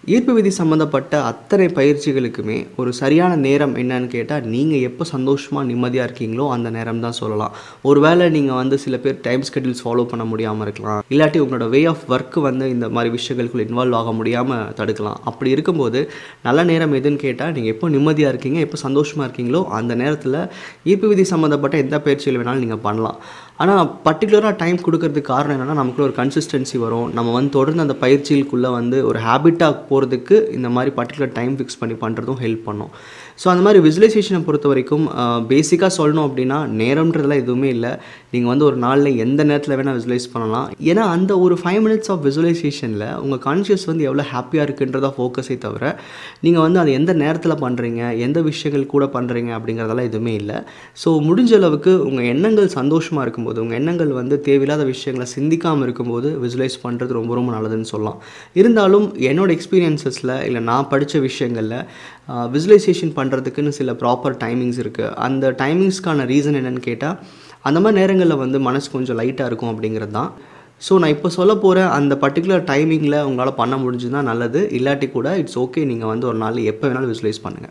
ஈர்ப்பு விதி சம்மந்தப்பட்ட அத்தனை பயிற்சிகளுக்குமே ஒரு சரியான நேரம் என்னன்னு கேட்டால் நீங்கள் எப்போ சந்தோஷமாக நிம்மதியாக இருக்கீங்களோ அந்த நேரம் தான் சொல்லலாம் ஒருவேளை நீங்கள் வந்து சில பேர் டைம் ஸ்கெடியூல்ஸ் ஃபாலோ பண்ண முடியாமல் இருக்கலாம் இல்லாட்டி உங்களோட வே ஆஃப் ஒர்க் வந்து இந்த மாதிரி விஷயங்களுக்குள்ள இன்வால்வ் ஆக முடியாமல் தடுக்கலாம் அப்படி இருக்கும்போது நல்ல நேரம் எதுன்னு கேட்டால் நீங்கள் எப்போ நிம்மதியாக இருக்கீங்க எப்போ சந்தோஷமாக இருக்கீங்களோ அந்த நேரத்தில் ஈர்ப்பு விதி சம்மந்தப்பட்ட எந்த பயிற்சிகள் வேணாலும் நீங்கள் பண்ணலாம் ஆனால் பர்டிகுலராக டைம் கொடுக்கறதுக்கு காரணம் என்னென்னா நமக்குள்ள ஒரு கன்சிஸ்டன்சி வரும் நம்ம வந்து தொடர்ந்து அந்த பயிற்சிகளுக்குள்ளே வந்து ஒரு ஹேபிட்டாக போகிறதுக்கு இந்த மாதிரி பர்டிகுலர் டைம் ஃபிக்ஸ் பண்ணி பண்ணுறதும் ஹெல்ப் பண்ணும் ஸோ அந்த மாதிரி விசுவலைசேஷனை பொறுத்த வரைக்கும் பேசிக்காக சொல்லணும் அப்படின்னா நேரம்ன்றதுலாம் எதுவுமே இல்லை நீங்கள் வந்து ஒரு நாளில் எந்த நேரத்தில் வேணால் விசுவலைஸ் பண்ணலாம் ஏன்னா அந்த ஒரு ஃபைவ் மினிட்ஸ் ஆஃப் விசுவலைசேஷனில் உங்கள் கான்ஷியஸ் வந்து எவ்வளோ ஹாப்பியாக இருக்குன்றதா ஃபோக்கஸே தவிர நீங்கள் வந்து அது எந்த நேரத்தில் பண்ணுறீங்க எந்த விஷயங்கள் கூட பண்ணுறீங்க அப்படிங்கிறதெல்லாம் எதுவுமே இல்லை ஸோ முடிஞ்ச அளவுக்கு உங்கள் எண்ணங்கள் சந்தோஷமாக இருக்கும்போது உங்கள் எண்ணங்கள் வந்து தேவையில்லாத விஷயங்களை சிந்திக்காமல் இருக்கும்போது விசுவலைஸ் பண்ணுறது ரொம்ப ரொம்ப நல்லதுன்னு சொல்லலாம் இருந்தாலும் என்னோட எக்ஸ்பீரியன்சஸில் இல்லை நான் படித்த விஷயங்களில் விசுவலைசேஷன் பண்ணுறதுக்குன்னு சில ப்ராப்பர் டைமிங்ஸ் இருக்குது அந்த டைமிங்ஸ்க்கான ரீசன் என்னென்னு கேட்டால் அந்த மாதிரி நேரங்களில் வந்து மனசு கொஞ்சம் லைட்டாக இருக்கும் அப்படிங்கிறது தான் ஸோ நான் இப்போ சொல்ல போகிற அந்த பர்டிகுலர் டைமிங்கில் உங்களால் பண்ண முடிஞ்சுதுன்னா நல்லது இல்லாட்டி கூட இட்ஸ் ஓகே நீங்கள் வந்து ஒரு நாள் எப்போ வேணாலும் விசுவலைஸ் பண்ணுங்கள்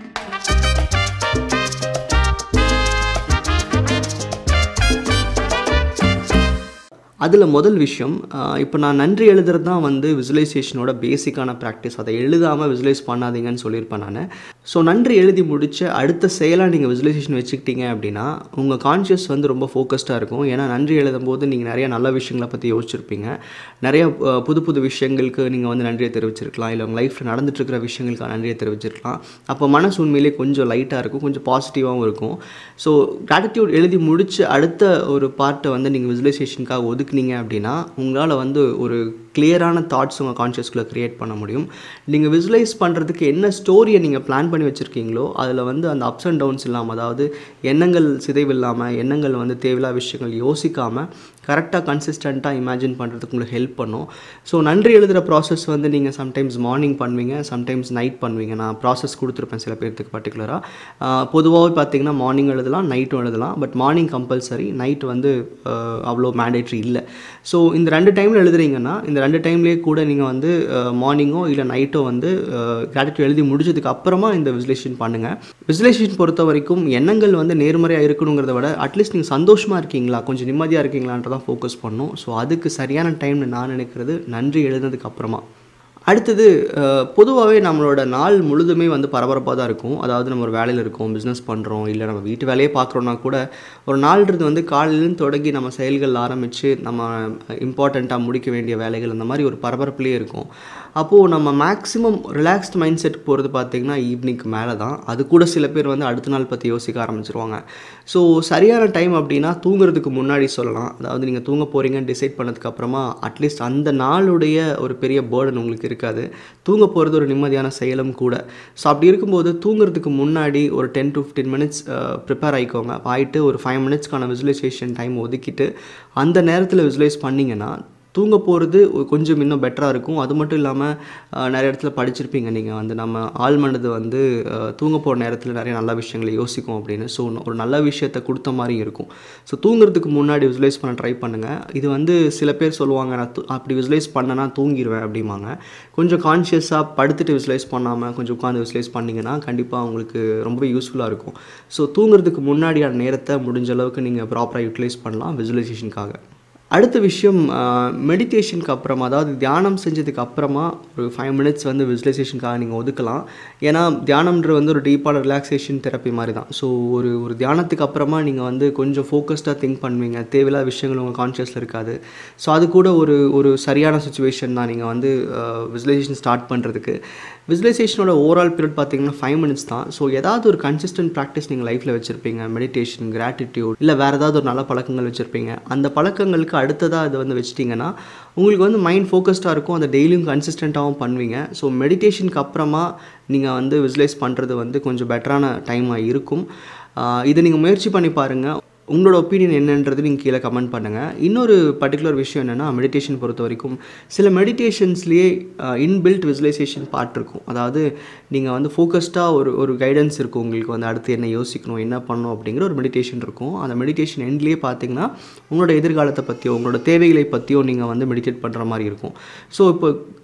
அதில் முதல் விஷயம் இப்போ நான் நன்றி எழுதுறது தான் வந்து விசுவலைசேஷனோட பேசிக்கான ப்ராக்டிஸ் அதை எழுதாமல் விசுவலைஸ் பண்ணாதீங்கன்னு சொல்லியிருப்பேன் நான் ஸோ நன்றி எழுதி முடிச்ச அடுத்த செயலாக நீங்கள் விசுவலைசேஷன் வச்சுக்கிட்டீங்க அப்படின்னா உங்கள் கான்ஷியஸ் வந்து ரொம்ப ஃபோக்கஸ்டாக இருக்கும் ஏன்னா நன்றி எழுதும் போது நீங்கள் நிறைய நல்ல விஷயங்களை பற்றி யோசிச்சிருப்பீங்க நிறைய அஹ், புது புது விஷயங்களுக்கு நீங்கள் வந்து நன்றியை தெரிவிச்சிருக்கலாம் இல்லை உங்கள் லைஃப்பில் நடந்துட்டுருக்கிற விஷயங்களுக்கு நன்றியை தெரிவிச்சிருக்கலாம் அப்போ மனசு உண்மையிலே கொஞ்சம் லைட்டாக இருக்கும் கொஞ்சம் பாசிட்டிவாகவும் இருக்கும் ஸோ கிராட்டிடியூட் எழுதி முடிச்சு அடுத்த ஒரு பார்ட்டை வந்து நீங்கள் விசுவலைசேஷனுக்காக ஒதுக்குனீங்க அப்படின்னா உங்களால் வந்து ஒரு கிளியரான தாட்ஸ் உங்கள் கான்ஷியஸ்குள்ளே க்ரியேட் பண்ண முடியும் நீங்கள் விசுவலைஸ் பண்ணுறதுக்கு என்ன ஸ்டோரியை நீங்கள் பிளான் பண்ணி வச்சுருக்கீங்களோ அதில் வந்து அந்த அப்ஸ் அண்ட் டவுன்ஸ் இல்லாமல் அதாவது எண்ணங்கள் சிதைவில்லாமல் எண்ணங்கள் வந்து தேவையில்லாத விஷயங்கள் யோசிக்காமல் கரெக்டாக கன்சிஸ்டண்ட்டாக இமேஜின் பண்ணுறதுக்கு உங்களுக்கு ஹெல்ப் பண்ணும் ஸோ நன்றி எழுதுகிற ப்ராசஸ் வந்து நீங்கள் சம்டைம்ஸ் மார்னிங் பண்ணுவீங்க சம்டைம்ஸ் நைட் பண்ணுவீங்க நான் ப்ராசஸ் கொடுத்துருப்பேன் சில பேர்த்துக்கு பர்டிகுலராக பொதுவாகவே பார்த்தீங்கன்னா மார்னிங் எழுதலாம் நைட்டும் எழுதலாம் பட் மார்னிங் கம்பல்சரி நைட் வந்து ஆஹ், அவ்வளோ மேண்டேட்ரி இல்லை ஸோ இந்த ரெண்டு டைமில் எழுதுறீங்கன்னா இந்த ரெண்டு டைம்லேயே கூட நீங்கள் வந்து மார்னிங்கோ இல்லை நைட்டோ வந்து கிராட்டிடியூட் எழுதி முடிச்சதுக்கு அப்புறமா இந்த விசுலேஷன் பண்ணுங்கள் விசுலேஷன் பொறுத்த வரைக்கும் எண்ணங்கள் வந்து நேர்மறையாக இருக்கணுங்கிறத விட அட்லீஸ்ட் நீங்கள் சந்தோஷமாக இருக்கீங்களா கொஞ்சம் நிம்மதியாக இருக்கீங்களான்றதான் ஃபோக்கஸ் பண்ணும் ஸோ அதுக்கு சரியான டைம்னு நான் நினைக்கிறது நன்றி எழுதுனதுக்கு அப்புறமா அடுத்தது பொதுவாகவே நம்மளோட நாள் முழுதுமே வந்து பரபரப்பாக தான் இருக்கும் அதாவது நம்ம ஒரு வேலையில் இருக்கோம் பிஸ்னஸ் பண்ணுறோம் இல்லை நம்ம வீட்டு வேலையே பார்க்குறோன்னா கூட ஒரு நாள்ன்றது வந்து காலையிலேருந்து தொடங்கி நம்ம செயல்கள் ஆரம்பித்து நம்ம இம்பார்ட்டண்ட்டாக முடிக்க வேண்டிய வேலைகள் அந்த மாதிரி ஒரு பரபரப்புலேயே இருக்கும் அப்போது நம்ம மேக்ஸிமம் ரிலாக்ஸ்ட் மைண்ட் செட் போகிறது பார்த்திங்கன்னா ஈவினிங்க்கு மேலே தான் அது கூட சில பேர் வந்து அடுத்த நாள் பற்றி யோசிக்க ஆரம்பிச்சிருவாங்க ஸோ சரியான டைம் அப்படின்னா தூங்குறதுக்கு முன்னாடி சொல்லலாம் அதாவது நீங்கள் தூங்க போகிறீங்கன்னு டிசைட் பண்ணதுக்கப்புறமா அட்லீஸ்ட் அந்த நாளுடைய ஒரு பெரிய பேர்டன் உங்களுக்கு இருக்காது தூங்க போகிறது ஒரு நிம்மதியான செயலும் கூட ஸோ அப்படி இருக்கும்போது தூங்குறதுக்கு முன்னாடி ஒரு ten to fifteen minutes prepare ஆகிக்கோங்க ஆகிட்டு ஒரு ஃபைவ் மினிட்ஸ்க்கான விசுவலைசேஷன் டைம் ஒதுக்கிட்டு அந்த நேரத்தில் விசுவலைஸ் பண்ணிங்கன்னா தூங்க போகிறது கொஞ்சம் இன்னும் பெட்டராக இருக்கும் அது மட்டும் இல்லாமல் நிறைய இடத்துல படிச்சிருப்பீங்க நீங்கள் வந்து நம்ம ஆழ்மனது வந்து அஹ், தூங்க போகிற நேரத்தில் நிறைய நல்ல விஷயங்களை யோசிக்கும் அப்படின்னு ஸோ ஒரு நல்ல விஷயத்தை கொடுத்த மாதிரி இருக்கும் ஸோ தூங்குறதுக்கு முன்னாடி விசுவலைஸ் பண்ண ட்ரை பண்ணுங்கள் இது வந்து சில பேர் சொல்லுவாங்க நான் தூ- அப்படி விசுவலைஸ் பண்ணனா தூங்கிடுவேன் அப்படிம்பாங்க கொஞ்சம் கான்ஷியஸாக படுத்துட்டு விசுவலைஸ் பண்ணாமல் கொஞ்சம் உட்காந்து விசுவலைஸ் பண்ணிங்கன்னா கண்டிப்பாக உங்களுக்கு ரொம்ப யூஸ்ஃபுல்லாக இருக்கும் ஸோ தூங்குறதுக்கு முன்னாடியான நேரத்தை முடிஞ்ச அளவுக்கு நீங்கள் ப்ராப்பராக யூட்டிலைஸ் பண்ணலாம் விசுவலைசேஷனுக்காக அடுத்த விஷயம் மெடிடேஷனுக்கு அப்புறமா அதாவது தியானம் செஞ்சதுக்கு அப்புறமா ஒரு ஃபைவ் மினிட்ஸ் வந்து விசுவலைசேஷனுக்காக நீங்கள் ஒதுக்கலாம் ஏன்னா தியானம்ன்றது வந்து ஒரு டீப்பான ரிலாக்ஸேஷன் தெரப்பி மாதிரி தான் ஸோ ஒரு ஒரு தியானத்துக்கு அப்புறமா நீங்கள் வந்து கொஞ்சம் ஃபோக்கஸ்டாக திங்க் பண்ணுவீங்க தேவையில்லாத விஷயங்கள் உங்கள் கான்ஷியஸில் இருக்காது ஸோ அது கூட ஒரு ஒரு சரியான சுச்சுவேஷன் தான் நீங்கள் வந்து விசுவலைசேஷன் ஸ்டார்ட் பண்ணுறதுக்கு விசுவலைசேஷனோட ஓவரால் பீரியட் பார்த்தீங்கன்னா ஃபைவ் மினிட்ஸ் தான் ஸோ ஏதாவது ஒரு கன்சிஸ்டன்ட் ப்ராக்டிஸ் நீங்கள் லைஃப்பில் வச்சுருப்பீங்க மெடிடேஷன் கிராட்டிடியூட் இல்லை வேறு ஏதாவது ஒரு நல்ல பழக்கங்கள் வச்சுருப்பீங்க அந்த பழக்கங்களுக்கு அடுத்ததாக அதை வந்து வச்சிட்டிங்கன்னா உங்களுக்கு வந்து மைண்ட் ஃபோக்கஸ்டாக இருக்கும் அதை டெய்லியும் கன்சிஸ்டண்ட்டாகவும் பண்ணுவீங்க ஸோ மெடிடேஷனுக்கு அப்புறமா நீங்கள் வந்து விசுவலைஸ் பண்ணுறது வந்து கொஞ்சம் பெட்டரான டைமாக இருக்கும் ஆஹ் இதை நீங்கள் முயற்சி பண்ணி பாருங்கள் உங்களோட ஒப்பீனியன் என்னன்றது நீங்கள் கீழே கமெண்ட் பண்ணுங்கள் இன்னொரு பர்டிகுலர் விஷயம் என்னென்னா மெடிடேஷன் பொறுத்த வரைக்கும் சில மெடிடேஷன்ஸ்லேயே இன்பில்ட் விசுவலைசேஷன் பார்ட் இருக்கும் அதாவது நீங்கள் வந்து ஃபோக்கஸ்டாக ஒரு ஒரு கைடன்ஸ் இருக்கும் உங்களுக்கு வந்து அடுத்து என்ன யோசிக்கணும் என்ன பண்ணணும் அப்படிங்கிற ஒரு மெடிடேஷன் இருக்கும் அந்த மெடிடேஷன் எண்ட்லேயே பார்த்தீங்கன்னா உங்களோட எதிர்காலத்தை பற்றியோ உங்களோட தேவைகளை பற்றியோ நீங்கள் வந்து மெடிடேட் பண்ணுற மாதிரி இருக்கும் ஸோ இப்போ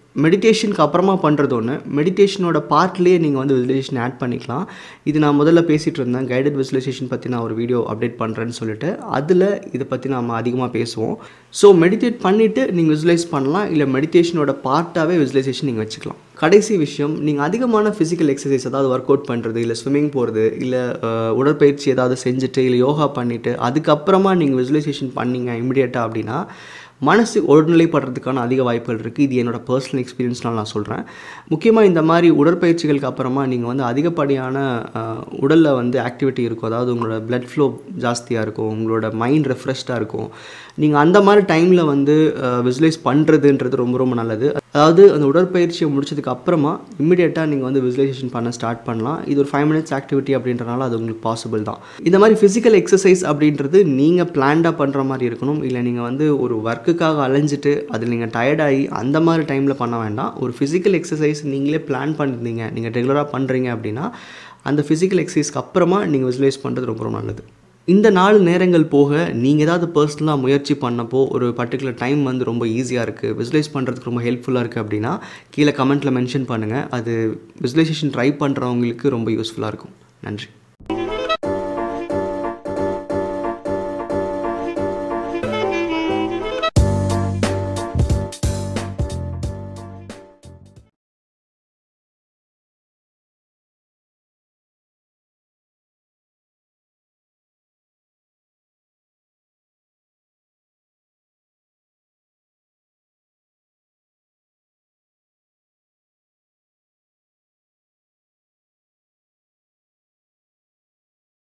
மெடிடேஷனுக்கு அப்புறமா பண்ணுறது ஒன்று மெடிடேஷனோட பார்ட்லேயே நீங்கள் வந்து விசுவலைசேஷன் ஆட் பண்ணிக்கலாம் இது நான் முதல்ல பேசிகிட்டு இருந்தேன் கைடட் விசுவலைசேஷன் பற்றி நான் ஒரு வீடியோ அப்டேட் பண்ணுறேன்னு சொல்லிட்டு அதில் இதை பற்றி நம்ம அதிகமாக பேசுவோம் ஸோ மெடிடேட் பண்ணிவிட்டு நீங்கள் விசுவலைஸ் பண்ணலாம் இல்லை மெடிடேஷனோட பார்ட்டாகவே விசுவலைசேஷன் நீங்கள் வச்சுக்கலாம் கடைசி விஷயம் நீங்கள் அதிகமான ஃபிசிக்கல் எக்ஸசைஸ் அதாவது ஒர்க் அவுட் பண்ணுறது இல்லை ஸ்விம்மிங் போகிறது இல்லை அஹ், உடற்பயிற்சி ஏதாவது செஞ்சுட்டு இல்லை யோகா பண்ணிவிட்டு அதுக்கப்புறமா நீங்கள் விசுவலைசேஷன் பண்ணீங்க இமிடியேட்டாக அப்படின்னா மனசு ஒருநிலைப்படுறதுக்கான அதிக வாய்ப்புகள் இருக்குது இது என்னோட பர்சனல் எக்ஸ்பீரியன்ஸ்னால் நான் சொல்கிறேன் முக்கியமாக இந்த மாதிரி உடற்பயிற்சிகளுக்கு அப்புறமா நீங்கள் வந்து அதிகப்படியான உடலில் வந்து ஆக்டிவிட்டி இருக்கும் அதாவது உங்களோட blood flow ஜாஸ்தியாக இருக்கும் உங்களோட மைண்ட் ரெஃப்ரெஷ்டாக இருக்கும் நீங்கள் அந்த மாதிரி டைமில் வந்து விசுவலைஸ் பண்ணுறதுன்றது ரொம்ப ரொம்ப நல்லது அதாவது அந்த உடற்பயிற்சியை முடிச்சதுக்கு அப்புறமா இம்மிடியேட்டாக நீங்கள் வந்து விசுவலைசேஷன் பண்ண ஸ்டார்ட் பண்ணலாம் இது ஒரு ஃபைவ் மினிட்ஸ் ஆக்டிவிட்டி அப்படின்றனால அது உங்களுக்கு பாசிபிள் தான் இந்த மாதிரி ஃபிசிக்கல் எக்ஸசைஸ் அப்படின்றது நீங்கள் பிளான்டாக பண்ணுற மாதிரி இருக்கணும் இல்லை நீங்கள் வந்து ஒரு ஒர்க்குக்காக அலைஞ்சிட்டு அதில் நீங்கள் டயர்டாகி அந்த மாதிரி டைமில் பண்ண வேண்டாம் ஒரு ஃபிசிக்கல் எக்ஸசைஸ் நீங்களே பிளான் பண்ணிருந்தீங்க நீங்கள் ரெகுலராக பண்ணுறீங்க அப்படின்னா அந்த ஃபிசிக்கல் எக்ஸசைஸ்க்கு அப்புறமா நீங்கள் விசுவலைஸ் பண்ணுறது ரொம்ப ரொம்ப நல்லது இந்த நாலு நேரங்கள் போக நீங்கள் ஏதாவது பர்சனலாக முயற்சி பண்ணப்போ ஒரு பர்டிகுலர் டைம் வந்து ரொம்ப ஈஸியாக இருக்குது விசுவலைஸ் பண்ணுறதுக்கு ரொம்ப ஹெல்ப்ஃபுல்லாக இருக்குது அப்படின்னா கீழே கமெண்ட்டில் மென்ஷன் பண்ணுங்கள் அது விசுவலைசேஷன் ட்ரை பண்ணுறவங்களுக்கு ரொம்ப யூஸ்ஃபுல்லாக இருக்கும் நன்றி